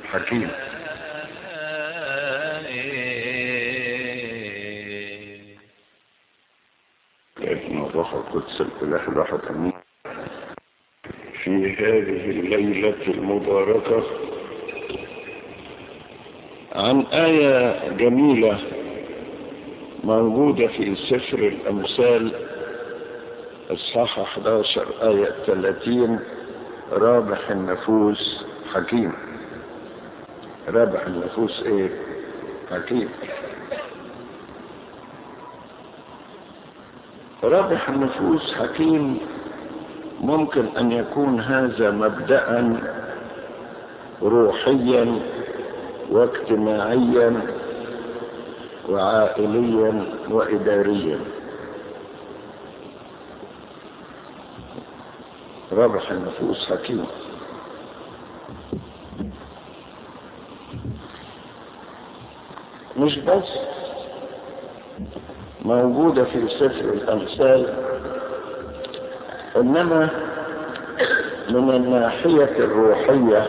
حكيم ابن الروح القدس الاله الواحد امين في هذه الليلة المباركة عن آية جميلة موجودة في سفر الأمثال إصحاح 11 آية 30 رابح النفوس حكيم رابح النفوس إيه؟ حكيم رابح النفوس حكيم ممكن أن يكون هذا مبدأ روحيا واجتماعيا وعائليا وإداريا رابح النفوس حكيم مش بس موجودة في سفر الأمثال إنما من الناحية الروحية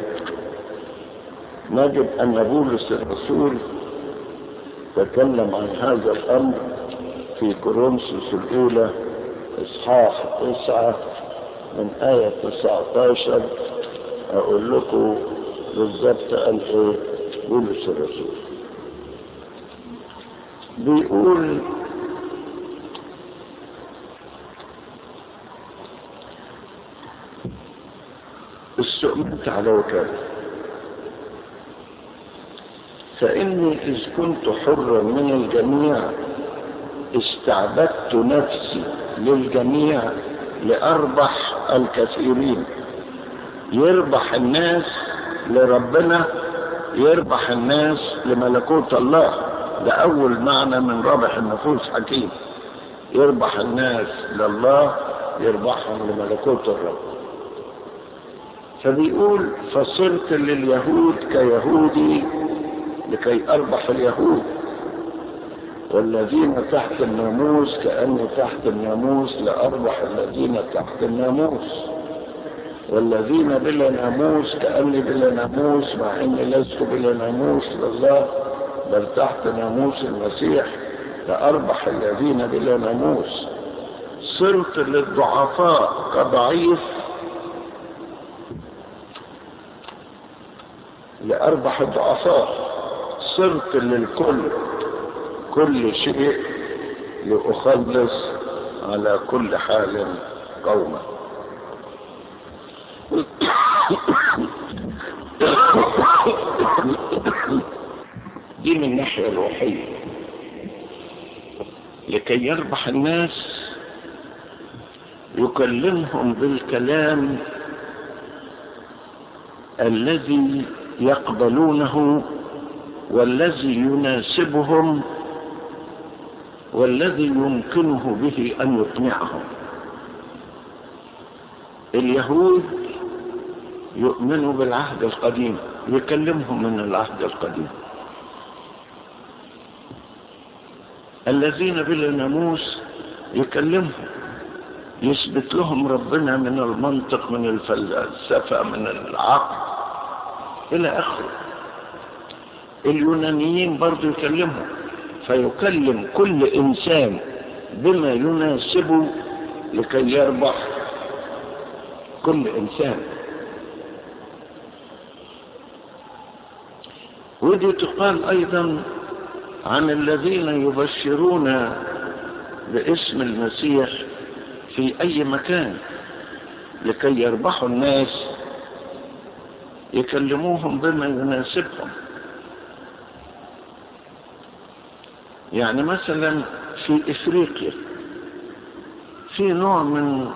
نجد أن بولس الرسول تكلم عن هذا الأمر في كورنثوس الأولى إصحاح تسعة من آية 19 أقول لكم بالضبط قال إيه بولس الرسول بيقول استؤمنت على وكالة فإني إذ كنت حرا من الجميع استعبدت نفسي للجميع لأربح الكثيرين يربح الناس لربنا يربح الناس لملكوت الله ده أول معنى من رابح النفوس حكيم يربح الناس لله يربحهم لملكوت الرب فبيقول فصرت لليهود كيهودي لكي أربح اليهود والذين تحت الناموس كأني تحت الناموس لأربح الذين تحت الناموس والذين بلا ناموس كأني بلا ناموس مع إني لست بلا ناموس لله بل تحت ناموس المسيح لأربح الذين بلا ناموس صرت للضعفاء كضعيف لأربح الضعفاء صرت للكل كل شيء لأخلص على كل حال قوما دي من الناحية الروحية لكي يربح الناس يكلمهم بالكلام الذي يقبلونه والذي يناسبهم والذي يمكنه به أن يقنعهم اليهود يؤمنوا بالعهد القديم يكلمهم من العهد القديم الذين بلا ناموس يكلمهم يثبت لهم ربنا من المنطق من الفلسفة من العقل إلى آخره اليونانيين برضو يكلمهم فيكلم كل إنسان بما يناسبه لكي يربح كل إنسان ودي تقال أيضا عن الذين يبشرون باسم المسيح في أي مكان لكي يربحوا الناس يكلموهم بما يناسبهم يعني مثلا في افريقيا في نوع من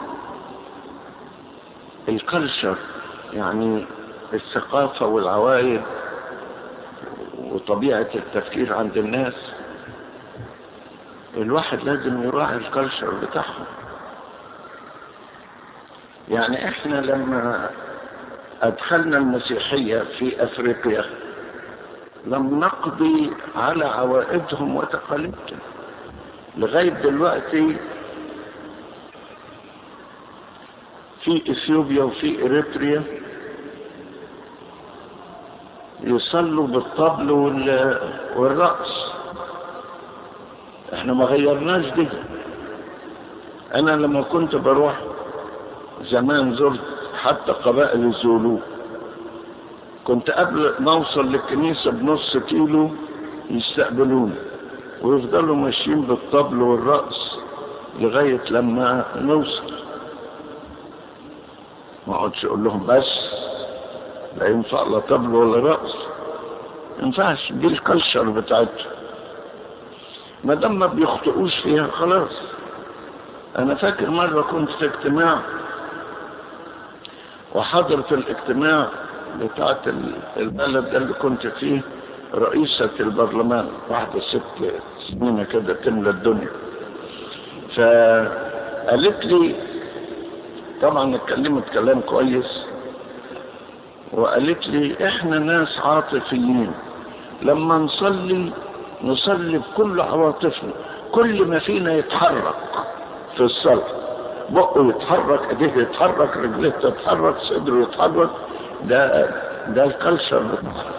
الكلتشر يعني الثقافة والعوائد وطبيعة التفكير عند الناس الواحد لازم يراعي الكلتشر بتاعهم يعني احنا لما ادخلنا المسيحية في افريقيا لم نقضي على عوائدهم وتقاليدهم لغاية دلوقتي في اثيوبيا وفي اريتريا يصلوا بالطبل والرقص احنا ما غيرناش دي انا لما كنت بروح زمان زرت حتى قبائل الزولو كنت قبل ما اوصل للكنيسة بنص كيلو يستقبلوني ويفضلوا ماشيين بالطبل والرقص لغاية لما نوصل ما اقعدش اقول لهم بس لا ينفع لا طبل ولا رقص ما ينفعش دي الكلشر بتاعتهم ما دام ما بيخطئوش فيها خلاص انا فاكر مرة كنت في اجتماع وحضرت الاجتماع بتاعت البلد ده اللي كنت فيه رئيسة البرلمان واحدة ست سنين كده تملى الدنيا فقالت لي طبعا اتكلمت كلام كويس وقالت لي احنا ناس عاطفيين لما نصلي نصلي بكل عواطفنا كل ما فينا يتحرك في الصلاة بقه يتحرك ايديه يتحرك رجليه تتحرك صدره يتحرك ده ده الكلشر بتاعنا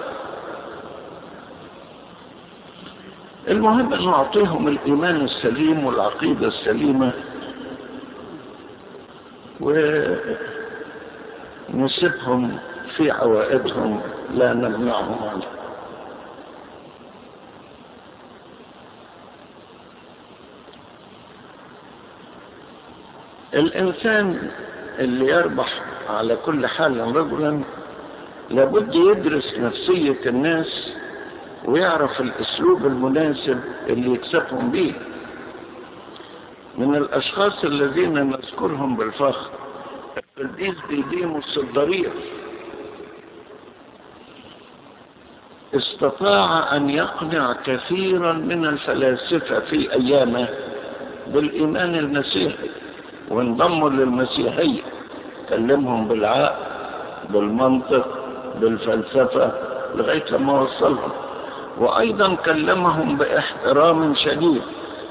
المهم ان نعطيهم الايمان السليم والعقيدة السليمة ونسيبهم في عوائدهم لا نمنعهم عنه الانسان اللي يربح على كل حال رجلا لابد يدرس نفسية الناس ويعرف الاسلوب المناسب اللي يكسبهم به من الاشخاص الذين نذكرهم بالفخر القديس ديديموس الضرير استطاع ان يقنع كثيرا من الفلاسفة في ايامه بالايمان المسيحي وانضموا للمسيحية كلمهم بالعقل بالمنطق بالفلسفة لغاية لما وصلهم وأيضا كلمهم باحترام شديد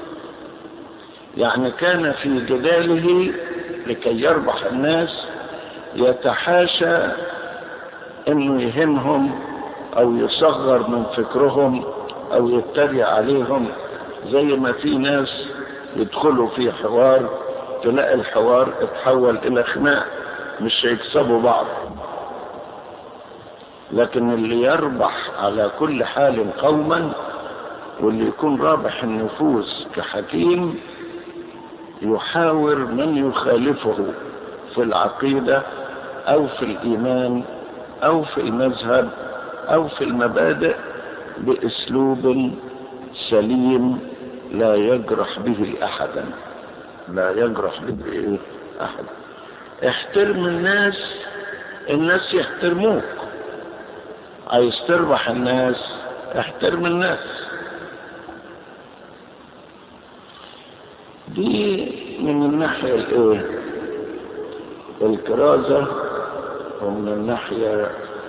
يعني كان في جداله لكي يربح الناس يتحاشى انه يهمهم او يصغر من فكرهم او يتريق عليهم زي ما في ناس يدخلوا في حوار تلاقي الحوار اتحول الى خناق مش هيكسبوا بعض لكن اللي يربح على كل حال قوما واللي يكون رابح النفوس كحكيم يحاور من يخالفه في العقيدة او في الايمان او في المذهب او في المبادئ باسلوب سليم لا يجرح به احدا لا يجرح به احد احترم الناس الناس يحترموك عايز تربح الناس احترم الناس دي من الناحية الايه الكرازة ومن الناحية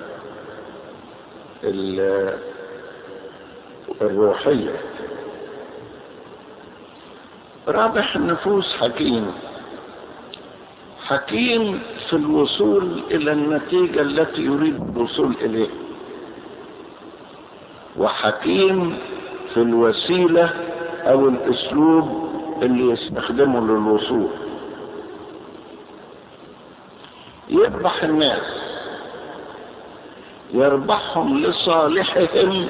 الروحية رابح النفوس حكيم حكيم في الوصول الى النتيجة التي يريد الوصول اليها وحكيم في الوسيلة او الاسلوب اللي يستخدمه للوصول يربح الناس يربحهم لصالحهم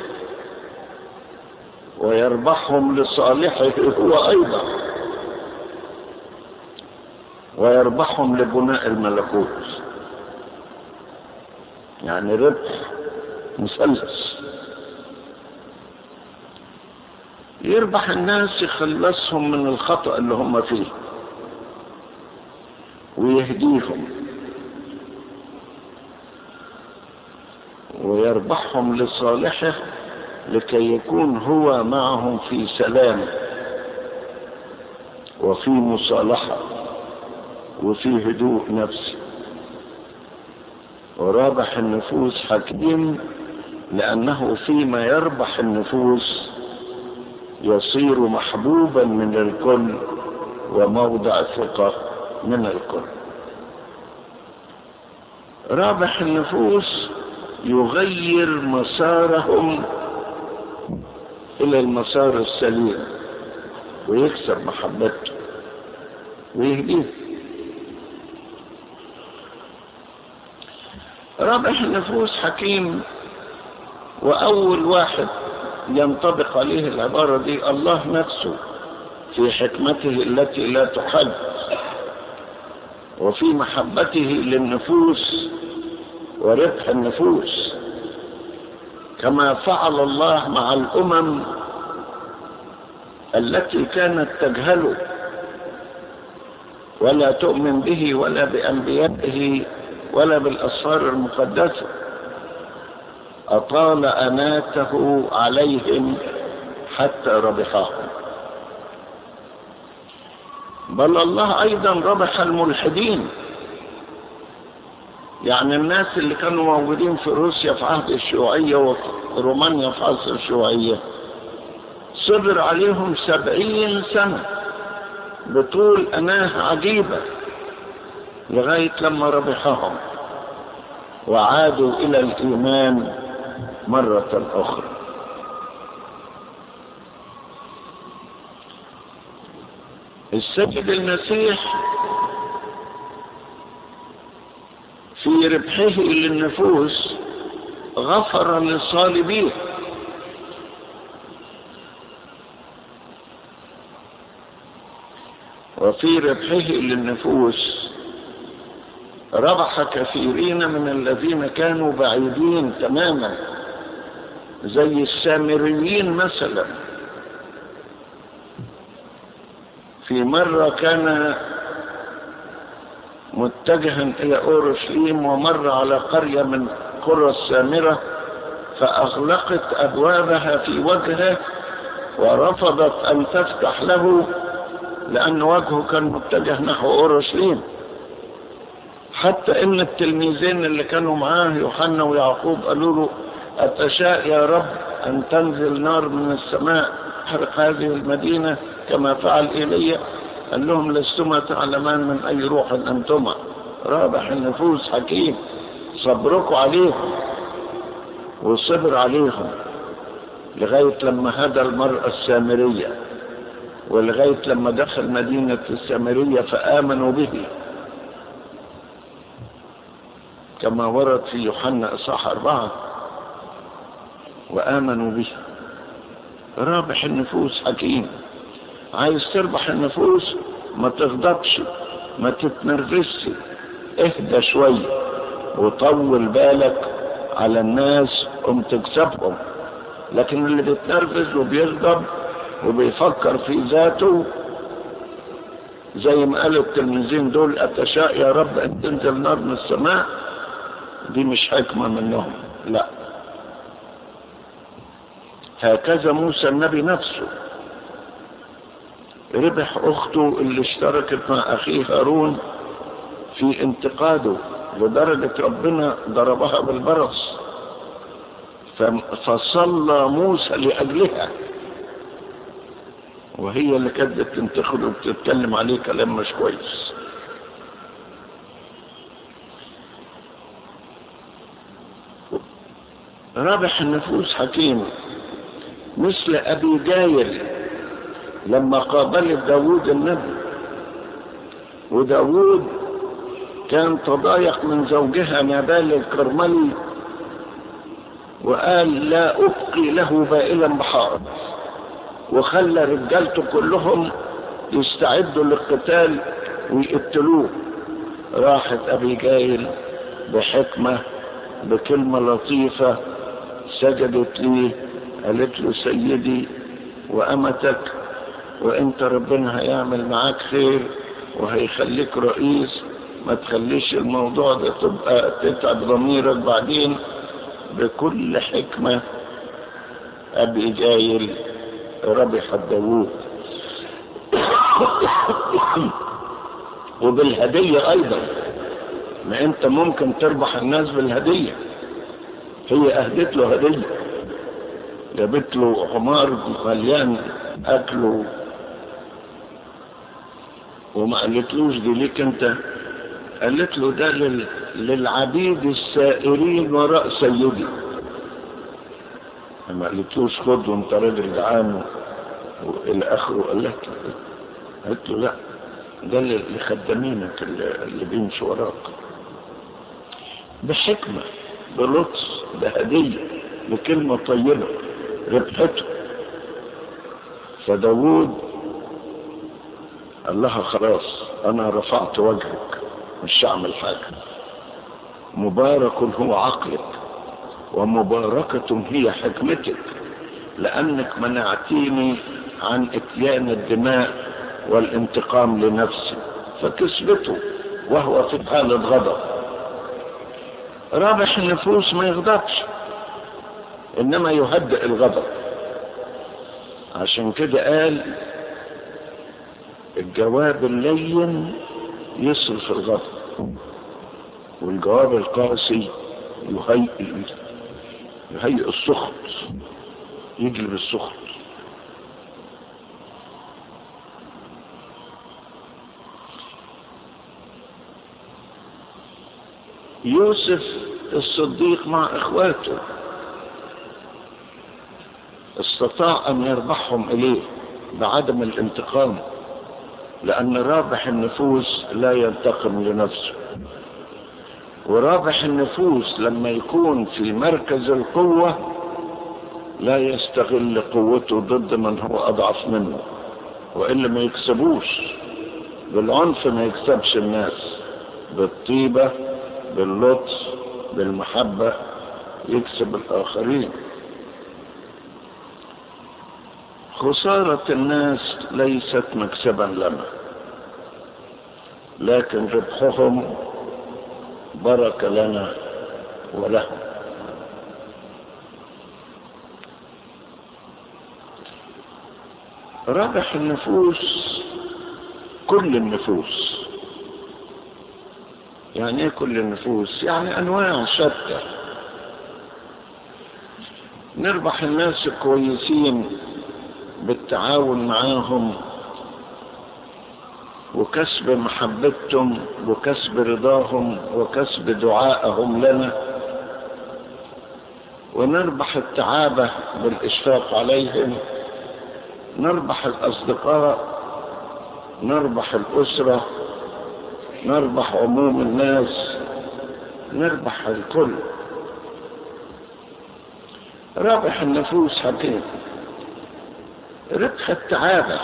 ويربحهم لصالحه هو ايضا ويربحهم لبناء الملكوت يعني ربح مثلث يربح الناس يخلصهم من الخطأ اللي هم فيه ويهديهم ويربحهم لصالحه لكي يكون هو معهم في سلام وفي مصالحة وفي هدوء نفسي ورابح النفوس حكيم لأنه فيما يربح النفوس يصير محبوبا من الكل وموضع ثقة من الكل رابح النفوس يغير مسارهم إلى المسار السليم ويكسب محبته ويهديه رابح النفوس حكيم وأول واحد ينطبق عليه العبارة دي الله نفسه في حكمته التي لا تحد وفي محبته للنفوس وربح النفوس كما فعل الله مع الأمم التي كانت تجهله ولا تؤمن به ولا بأنبيائه ولا بالأسرار المقدسة أطال أناته عليهم حتى ربحهم بل الله أيضا ربح الملحدين يعني الناس اللي كانوا موجودين في روسيا في عهد الشيوعية وفي رومانيا في عصر الشيوعية صبر عليهم سبعين سنة بطول أناه عجيبة لغاية لما ربحهم وعادوا إلى الإيمان مرة أخرى السيد المسيح في ربحه للنفوس غفر للصالبين وفي ربحه للنفوس ربح كثيرين من الذين كانوا بعيدين تماما زي السامريين مثلا في مرة كان متجها إلى أورشليم ومر على قرية من قرى السامرة فأغلقت أبوابها في وجهه ورفضت أن تفتح له لأن وجهه كان متجه نحو أورشليم حتى إن التلميذين اللي كانوا معاه يوحنا ويعقوب قالوا له أتشاء يا رب أن تنزل نار من السماء تحرق هذه المدينة كما فعل إيليا قال لهم لستما تعلمان من أي روح أنتما رابح النفوس حكيم صبركم عليهم والصبر عليهم لغاية لما هدى المرأة السامرية ولغاية لما دخل مدينة السامرية فآمنوا به كما ورد في يوحنا إصحاح أربعة وآمنوا به رابح النفوس حكيم عايز تربح النفوس ما تغضبش ما تتنرفزش اهدى شوية وطول بالك على الناس قم تكسبهم لكن اللي بيتنرفز وبيغضب وبيفكر في ذاته زي ما قالوا التلميذين دول أتشاء يا رب أن تنزل نار من السماء دي مش حكمة منهم لا هكذا موسى النبي نفسه ربح أخته اللي اشتركت مع أخيه هارون في انتقاده لدرجة ربنا ضربها بالبرص فصلى موسى لأجلها وهي اللي كانت بتنتقده وبتتكلم عليه كلام مش كويس رابح النفوس حكيم مثل أبي جايل لما قابلت داوود النبي وداوود كان تضايق من زوجها نابال الكرملي وقال لا أبقي له بائلا بحائط وخلى رجالته كلهم يستعدوا للقتال ويقتلوه راحت أبي جايل بحكمة بكلمة لطيفة سجدت ليه قالت له سيدي وأمتك وانت ربنا هيعمل معاك خير وهيخليك رئيس ما تخليش الموضوع ده تبقى تتعب ضميرك بعدين بكل حكمة أبي جايل ربح داوود وبالهدية أيضا ما أنت ممكن تربح الناس بالهدية هي أهدت له هدية جابت له حمار مليان أكله وما قالتلوش دي ليك أنت قالت له ده لل... للعبيد السائرين وراء سيدي ما قالتلوش خد وانت راجل جعان والى اخره قال لها قالت له لا ده لخدامينك اللي, اللي بيمشوا وراك بحكمة بلطف بهدية بكلمة طيبة ربحته فداود قال لها خلاص انا رفعت وجهك مش هعمل حاجة مبارك هو عقلك ومباركة هي حكمتك لأنك منعتيني عن اتيان الدماء والانتقام لنفسي فكسبته وهو في حالة غضب رابح النفوس ما يغضبش إنما يهدئ الغضب عشان كده قال الجواب اللين يصرف الغضب والجواب القاسي يهيئ يهيئ السخط يجلب السخط يوسف الصديق مع اخواته استطاع ان يربحهم اليه بعدم الانتقام لان رابح النفوس لا ينتقم لنفسه ورابح النفوس لما يكون في مركز القوة لا يستغل قوته ضد من هو أضعف منه وإلا ما يكسبوش بالعنف ما يكسبش الناس بالطيبة باللطف بالمحبة يكسب الآخرين خسارة الناس ليست مكسبا لنا لكن ربحهم بركة لنا ولهم ربح النفوس كل النفوس يعني ايه كل النفوس يعني انواع شتى نربح الناس الكويسين بالتعاون معاهم وكسب محبتهم وكسب رضاهم وكسب دعائهم لنا ونربح التعابة بالإشفاق عليهم نربح الأصدقاء نربح الأسرة نربح عموم الناس نربح الكل رابح النفوس حكيم ربح التعابة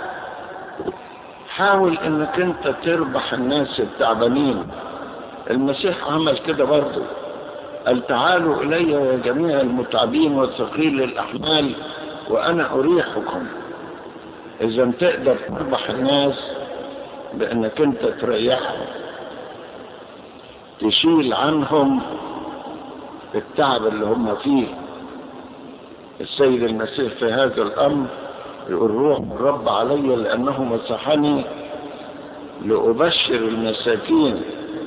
حاول انك انت تربح الناس التعبانين المسيح عمل كده برضه قال تعالوا الي يا جميع المتعبين والثقيل الاحمال وانا اريحكم اذا تقدر تربح الناس بانك انت تريحهم تشيل عنهم التعب اللي هم فيه السيد المسيح في هذا الامر يقول روح الرب علي لأنه مسحني لأبشر المساكين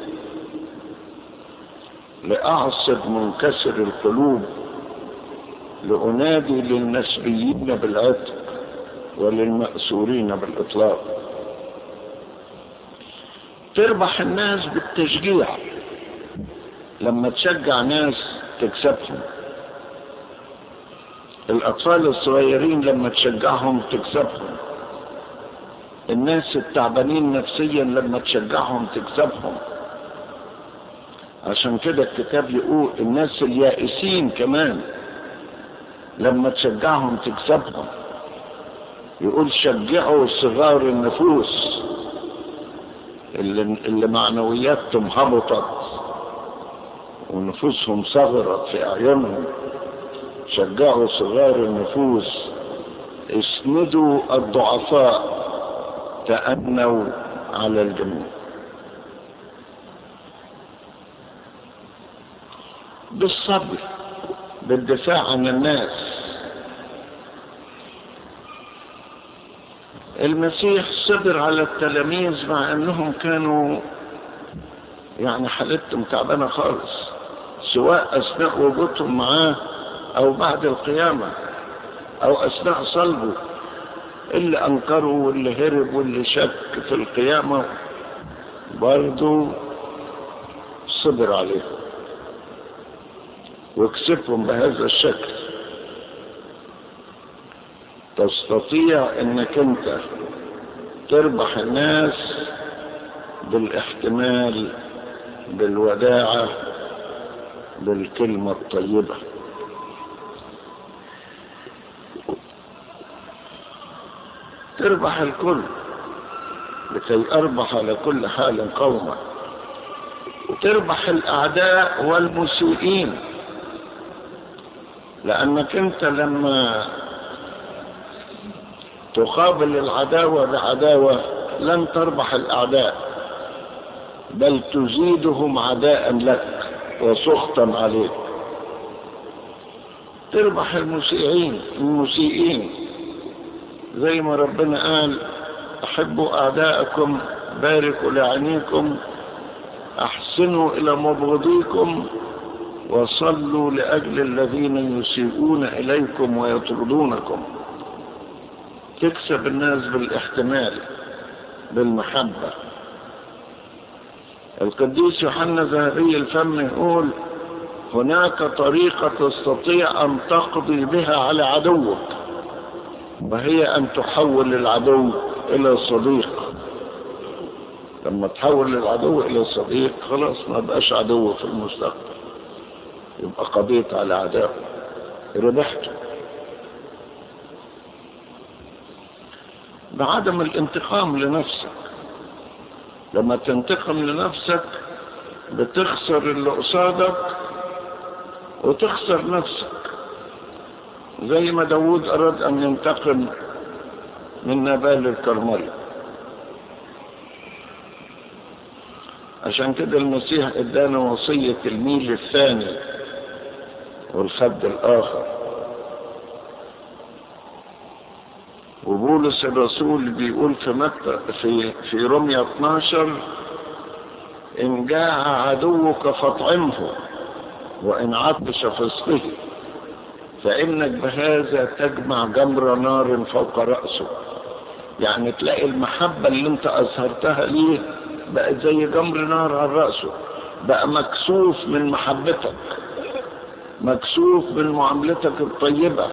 لأعصب منكسر القلوب لأنادي للمسبيين بالعتق وللمأسورين بالإطلاق تربح الناس بالتشجيع لما تشجع ناس تكسبهم الأطفال الصغيرين لما تشجعهم تكسبهم الناس التعبانين نفسيا لما تشجعهم تكسبهم عشان كده الكتاب يقول الناس اليائسين كمان لما تشجعهم تكسبهم يقول شجعوا صغار النفوس اللي, اللي معنوياتهم هبطت ونفوسهم صغرت في أعينهم شجعوا صغار النفوس اسندوا الضعفاء تأنوا على الجميع بالصبر بالدفاع عن الناس المسيح صبر على التلاميذ مع انهم كانوا يعني حالتهم تعبانه خالص سواء اثناء وجودهم معاه او بعد القيامة او اثناء صلبه اللي انكروا واللي هرب واللي شك في القيامة برضو صبر عليهم واكسبهم بهذا الشكل تستطيع انك انت تربح الناس بالاحتمال بالوداعة بالكلمة الطيبة تربح الكل لكي أربح على كل حال قوما تربح الأعداء والمسيئين لأنك أنت لما تقابل العداوة بعداوة لن تربح الأعداء بل تزيدهم عداء لك وسخطا عليك تربح المسيئين المسيئين زي ما ربنا قال احبوا اعداءكم باركوا لعينيكم احسنوا الى مبغضيكم وصلوا لاجل الذين يسيئون اليكم ويطردونكم تكسب الناس بالاحتمال بالمحبه القديس يوحنا ذهبي الفم يقول هناك طريقة تستطيع أن تقضي بها على عدوك وهي أن تحول العدو إلى صديق لما تحول العدو إلى صديق خلاص ما بقاش عدو في المستقبل يبقى قضيت على عداء ربحته بعدم الانتقام لنفسك لما تنتقم لنفسك بتخسر اللي قصادك وتخسر نفسك زي ما داود أراد أن ينتقم من نبال الكرملي عشان كده المسيح ادانا وصية الميل الثاني والخد الآخر وبولس الرسول بيقول في متى في في رمية 12 إن جاع عدوك فاطعمه وإن عطش فاسقه فإنك بهذا تجمع جمر نار فوق رأسه يعني تلاقي المحبة اللي انت أظهرتها ليه بقت زي جمر نار على رأسه بقى مكسوف من محبتك مكسوف من معاملتك الطيبة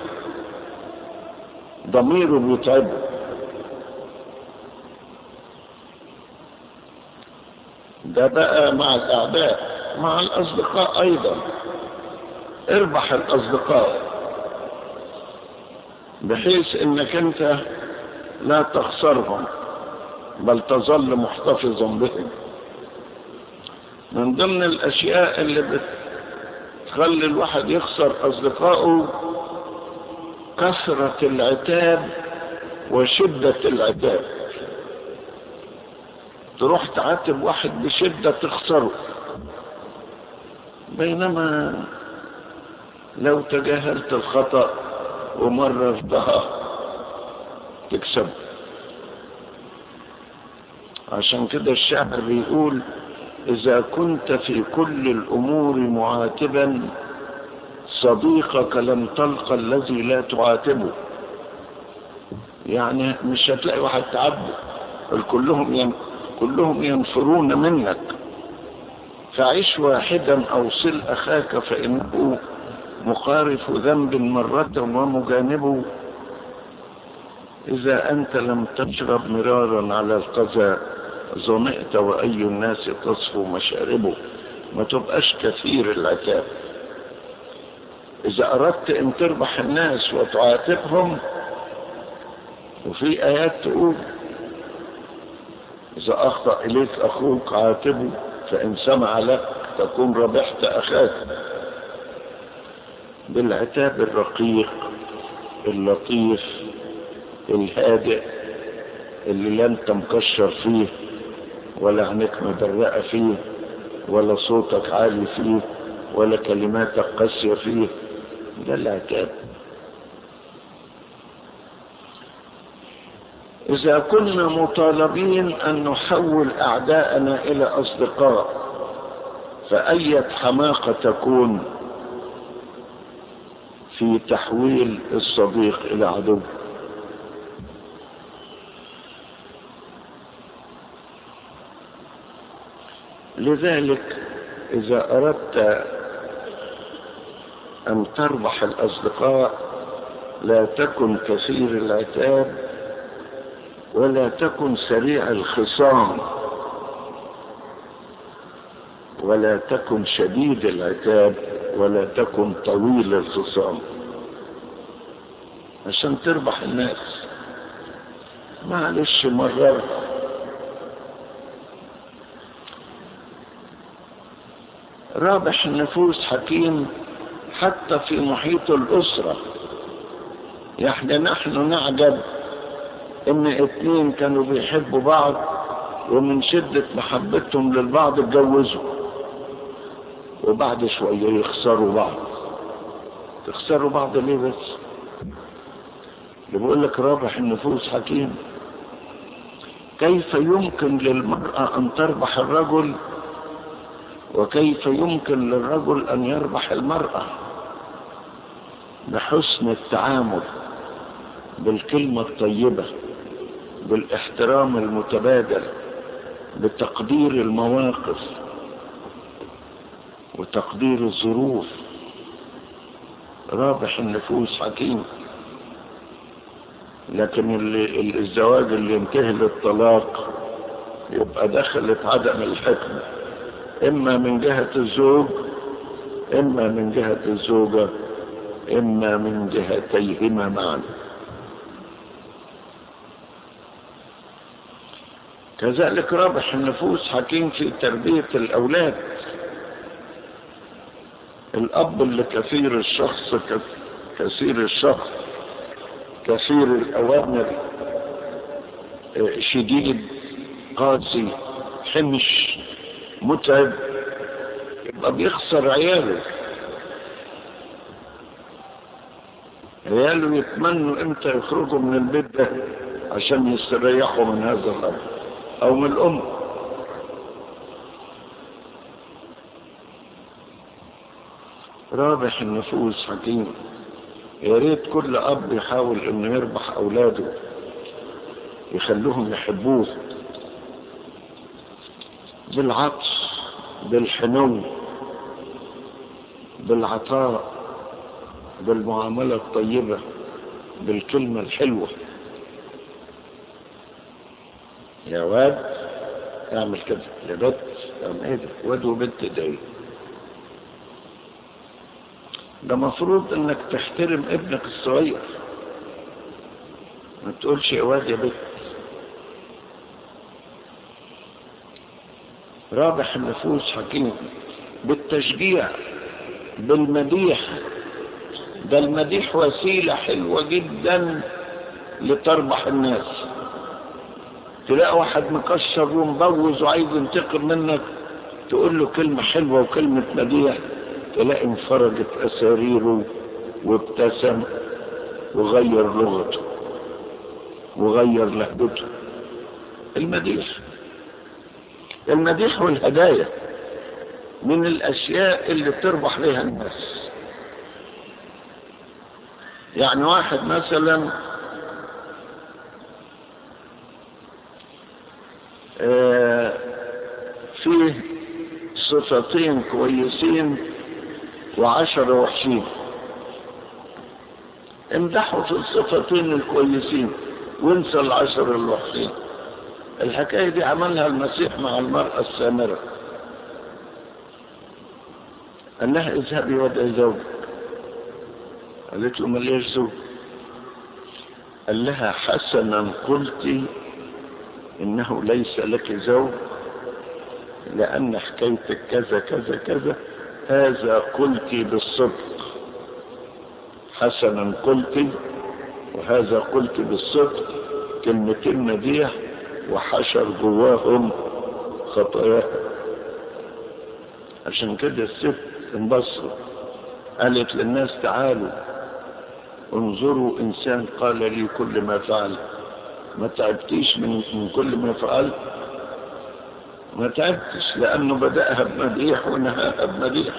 ضميره بيتعبه ده بقى مع الأعداء مع الأصدقاء أيضا اربح الأصدقاء بحيث انك انت لا تخسرهم بل تظل محتفظا بهم من ضمن الاشياء اللي بتخلي الواحد يخسر اصدقائه كثرة العتاب وشدة العتاب تروح تعاتب واحد بشدة تخسره بينما لو تجاهلت الخطأ ومررتها تكسب عشان كده الشعر بيقول إذا كنت في كل الأمور معاتبا صديقك لم تلقى الذي لا تعاتبه يعني مش هتلاقي واحد تعبه بل كلهم ين... كلهم ينفرون منك فعش واحدا أو صل أخاك فإنه مقارف ذنب مرة ومجانبه إذا أنت لم تشرب مرارا على القذى ظمئت وأي الناس تصفو مشاربه ما تبقاش كثير العتاب إذا أردت أن تربح الناس وتعاتبهم وفي آيات تقول إذا أخطأ إليك أخوك عاتبه فإن سمع لك تكون ربحت أخاك بالعتاب الرقيق اللطيف الهادئ اللي لا انت مكشر فيه ولا عينك مدرقة فيه ولا صوتك عالي فيه ولا كلماتك قاسية فيه ده العتاب إذا كنا مطالبين أن نحول أعداءنا إلى أصدقاء فأية حماقة تكون في تحويل الصديق إلى عدو لذلك إذا أردت أن تربح الأصدقاء لا تكن كثير العتاب ولا تكن سريع الخصام ولا تكن شديد العتاب ولا تكن طويل الخصام عشان تربح الناس معلش مررت رابح النفوس حكيم حتى في محيط الأسرة يعني نحن نعجب ان اتنين كانوا بيحبوا بعض ومن شدة محبتهم للبعض اتجوزوا وبعد شوية يخسروا بعض تخسروا بعض ليه بس اللي بيقول لك رابح النفوس حكيم كيف يمكن للمرأة أن تربح الرجل وكيف يمكن للرجل أن يربح المرأة بحسن التعامل بالكلمة الطيبة بالاحترام المتبادل بتقدير المواقف وتقدير الظروف رابح النفوس حكيم لكن اللي الزواج اللي ينتهي للطلاق يبقى دخلت عدم الحكمة إما من جهة الزوج إما من جهة الزوجة إما من جهتيهما معا كذلك رابح النفوس حكيم في تربية الأولاد الأب اللي كثير الشخص كثير الشخص كثير الأوامر شديد قاسي حمش متعب يبقى بيخسر عياله عياله يتمنوا امتى يخرجوا من البيت ده عشان يستريحوا من هذا الأمر أو من الأم رابح النفوس حكيم يا ريت كل أب يحاول إنه يربح أولاده يخلوهم يحبوه بالعطف بالحنو بالعطاء بالمعاملة الطيبة بالكلمة الحلوة يا واد اعمل كده يا بنت اعمل ايه ده واد وبنت ده ايه ده مفروض انك تحترم ابنك الصغير ما تقولش يا واد يا بنت رابح النفوس حكيم بالتشجيع بالمديح ده المديح وسيلة حلوة جدا لتربح الناس تلاقي واحد مكشر ومبوز وعايز ينتقم منك تقول له كلمة حلوة وكلمة مديح تلاقي انفرجت أساريره وابتسم وغير لغته وغير لهجته المديح المديح والهدايا من الأشياء اللي تربح بها الناس يعني واحد مثلا آه فيه صفتين كويسين وعشرة وحشين امدحوا في الصفتين الكويسين وانسى العشرة الوحشين الحكاية دي عملها المسيح مع المرأة السامرة قال لها اذهبي وادعي زوجك قالت له مليش زوج قال لها حسنا قلت انه ليس لك زوج لان حكايتك كذا كذا كذا هذا قلت بالصدق حسنا قلت وهذا قلت بالصدق كلمتين مديح وحشر جواهم خطاياها عشان كده الست انبسطت قالت للناس تعالوا انظروا انسان قال لي كل ما فعل ما تعبتيش من, من كل ما فعلت ما تعبتش لانه بدأها بمديح ونهاها بمديح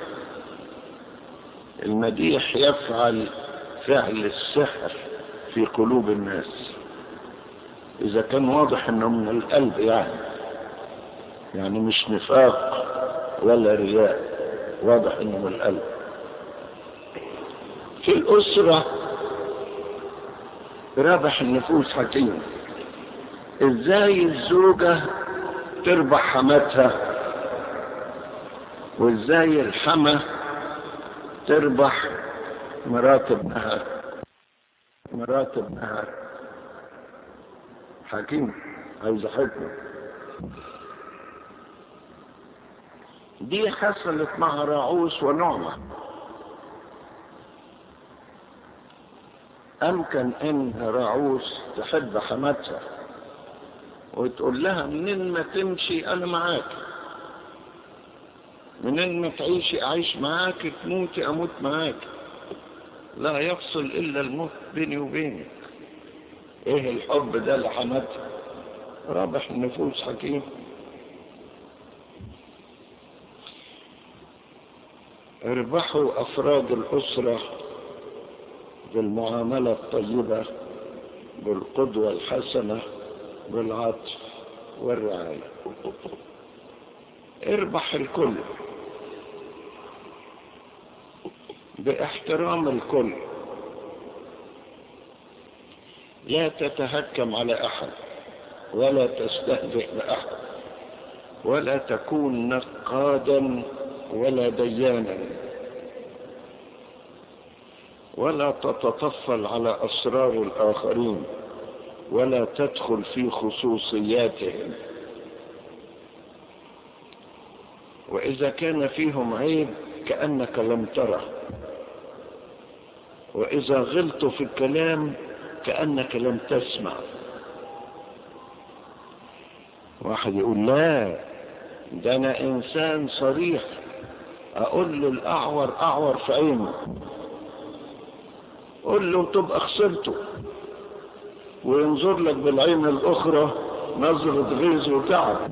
المديح يفعل فعل السحر في قلوب الناس اذا كان واضح انه من القلب يعني يعني مش نفاق ولا رياء واضح انه من القلب في الأسرة رابح النفوس حكيم ازاي الزوجة تربح حماتها وازاي الحمى تربح مرات ابنها مرات ابنها حكيم عايزة حكمة دي حصلت مع راعوس ونعمة أمكن إن راعوس تحب حماتها وتقول لها منين ما تمشي أنا معاك منين ما تعيشي أعيش معاك تموتي أموت معاك لا يفصل إلا الموت بيني وبينك إيه الحب ده لحماتها رابح النفوس حكيم اربحوا أفراد الأسرة بالمعاملة الطيبة بالقدوة الحسنة بالعطف والرعاية اربح الكل باحترام الكل لا تتهكم على أحد ولا تستهزئ بأحد ولا تكون نقادا ولا ديانا ولا تتطفل على أسرار الآخرين ولا تدخل في خصوصياتهم وإذا كان فيهم عيب كأنك لم تره وإذا غلطوا في الكلام كأنك لم تسمع واحد يقول لا ده أنا إنسان صريح أقول له الأعور أعور في عينه قول له تبقى خسرته وينظر لك بالعين الأخرى نظرة غيظ وتعب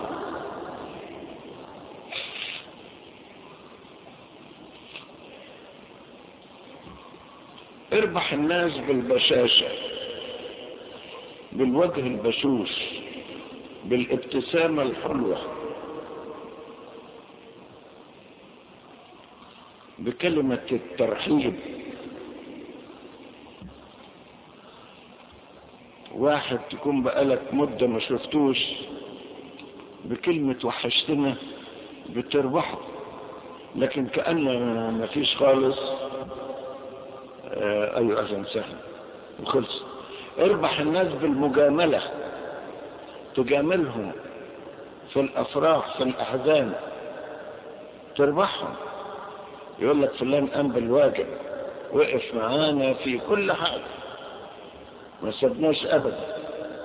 اربح الناس بالبشاشة بالوجه البشوش بالابتسامة الحلوة بكلمة الترحيب واحد تكون بقالك مدة ما شفتوش بكلمة وحشتنا بتربحه لكن كأن ما فيش خالص آه أيوة أهلا سهلا وخلص اربح الناس بالمجاملة تجاملهم في الأفراح في الأحزان تربحهم يقول لك فلان قام بالواجب وقف معانا في كل حاجة ما سبناش أبدا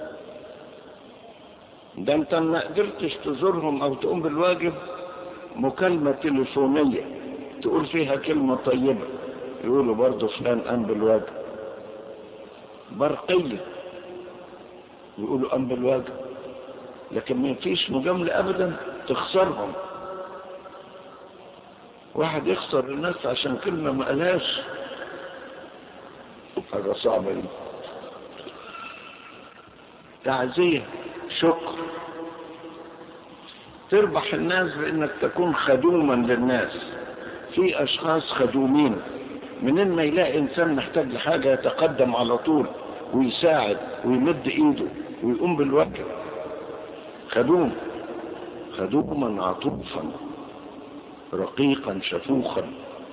ده انت ما قدرتش تزورهم او تقوم بالواجب مكالمة تليفونية تقول فيها كلمة طيبة يقولوا برضه فلان قام بالواجب برقية يقولوا قام بالواجب لكن ما فيش مجاملة ابدا تخسرهم واحد يخسر الناس عشان كلمة ما قالهاش حاجة صعبة دي تعزية شكر تربح الناس بانك تكون خدوما للناس في اشخاص خدومين منين ما يلاقي انسان محتاج لحاجة يتقدم على طول ويساعد ويمد ايده ويقوم بالواجب خدوم خدوما عطوفا رقيقا شفوخا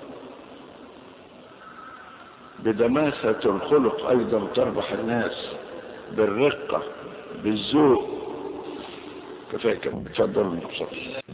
بدماثة الخلق ايضا تربح الناس بالرقة بالذوق كفاية كم تفضل من